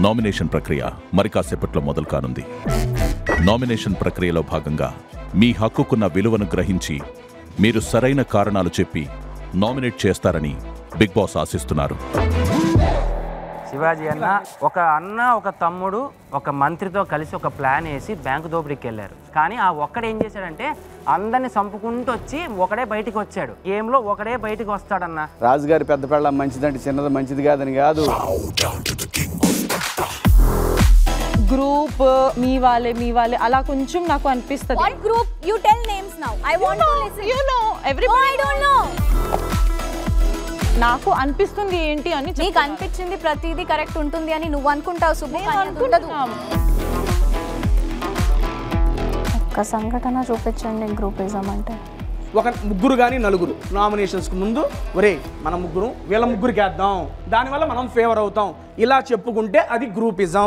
Nomination ప్రక్రియ మరి కాసేపట్లో మొదలు కానుంది నామినేషన్ ప్రక్రియలో భాగంగా మీ హక్కుకున్న విలువను గ్రహించి మీరు సరైన కారణాలు చెప్పి నామినేట్ చేస్తారని బిగ్ బాస్ ఆశిస్తున్నారు శివాజీ అన్న ఒక అన్న ఒక తమ్ముడు ఒక మంత్రితో కలిసి ఒక ప్లాన్ వేసి బ్యాంకు దోపిడీకి వెళ్ళారు కానీ ఆ ఒక్కడు ఏం చేశాడంటే అందరిని చంపుకుంటూ వచ్చి ఒకడే బయటికి వచ్చాడు గేమ్లో ఒకడే బయటికి వస్తాడన్న రాజుగారి పెద్ద పెళ్ళ మంచిదంటే చిన్నది మంచిది కాదని కాదు గ్రూప్ మీ వాళ్ళే మీ వాళ్ళే అలా కొంచెం నాకు అనిపిస్తుంది What group? You tell names now. I want to listen. you know No, everybody I don't know. నాకు అనిపిస్తుంది ఏంటి అని నీకు చెప్తున్నాను. అనిపించింది ప్రతిదీ కరెక్ట్ ఉంటుంది అని నువ్వు అనుకుంటావు సుబ్బు నేను కానీ అది ఉండదు అనుకుంటున్నాను. ఒక్క సంఘటన చూపించండి గ్రూపిజం అంటే ఒక ముగ్గురు కానీ నలుగురు నామినేషన్స్కి ముందు ఒరే మన ముగ్గురు వీళ్ళ ముగ్గురికి వేద్దాం దానివల్ల మనం ఫేవర్ అవుతాం ఇలా చెప్పుకుంటే అది గ్రూపిజం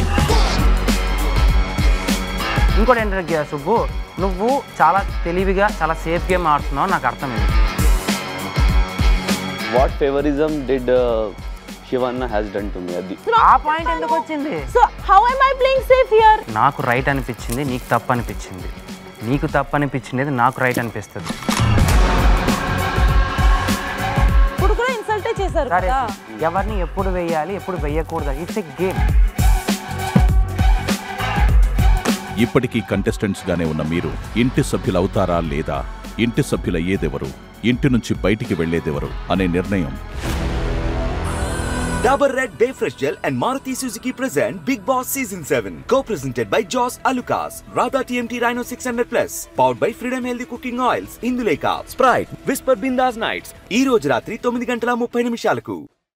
ఇంకోటి ఏంటంటే సుబ్బు నువ్వు చాలా తెలివిగా చాలా సేఫ్ గేమ్ ఆడుతున్నావు నాకు అర్థమైంది what favorism did uh, Shivanna has done to me Adi. ఆ పాయింట్ ఎందుకు వచ్చింది so how am I playing safe here నాకు రైట్ అనిపించింది నీకు తప్పు అనిపించింది నీకు తప్పు అనిపించింది నాకు రైట్ అనిపిస్తుంది ఇప్పుడు కూడా ఇన్సల్టే చేశారు సరే కదా ఎవరిని ఎప్పుడు వేయాలి ఎప్పుడు వేయకూడదు ఇట్స్ ఎ గేమ్ ఇప్పటికీ కంటెస్టెంట్స్ గానే ఉన్న మీరు ఇంటి సభ్యులవుతారా లేదా ఇంటి సభ్యులయ్యేదెవరు ఇంటి నుంచి బయటికి వెళ్లేదెవరు అనే నిర్ణయం Dabur Red Bay Fresh Gel and Maruti Suzuki present Big Boss Season 7. Co-presented by Joss Alucas, Radha TMT Rhino 600 Plus, powered by Freedom Healthy Cooking Oils, Induleka, Sprite, Whisper Bindas Nights. ఈ రోజు రాత్రి తొమ్మిది గంటల ముప్పై నిమిషాలకు